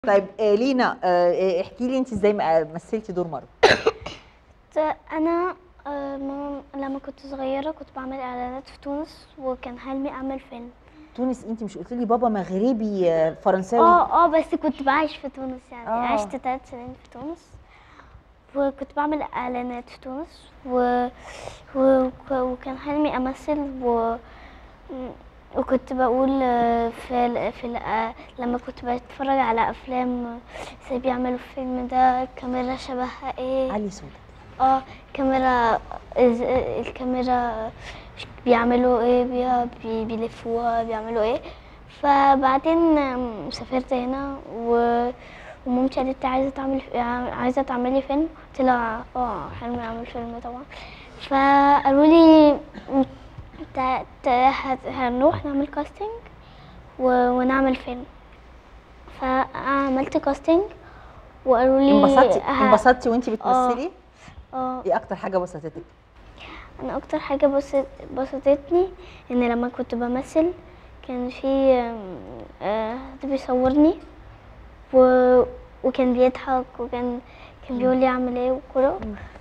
طيب آه لينا آه احكي لي انت ازاي م- مثلتي دور مروه كنت انا آه، ماما لما كنت صغيره كنت بعمل اعلانات في تونس وكان حلمي اعمل فيلم تونس انت مش قلت لي بابا مغربي آه، فرنساوي اه اه بس كنت بعيش في تونس يعني آه. عشت ثلاث سنين في تونس وكنت بعمل اعلانات في تونس و... و... وكان حلمي امثل و... وكنت بقول آه، في ال... في ال... آه، لما كنت بتفرج على افلام آه، ازاي بيعملوا الفيلم ده الكاميرا شبهها ايه علي صوتك اه كاميرا إز- الكاميرا بيعملوا ايه بي- بي- بيلفوها بيعملوا ايه فبعدين آم، سافرت هنا و ومامتي قالت لي عايزه تعمل عايزه تعملي فيلم قلت لها اه حلمي اعمل فيلم طبعا فقالوا لي م- تا- تا- هت- هنروح نعمل كاستنج و- ونعمل فيلم فعملت كاستنج وقالوا لي انبسطتي ه- انبسطتي وانت بتمثلي اه ايه اكتر حاجه بسطتك انا اكتر حاجه بسط بسطتني ان لما كنت بمثل كان في آم، آه، حد بيصورني و... وكان بيضحك وكان كان بيقول لي اعمل ايه وكده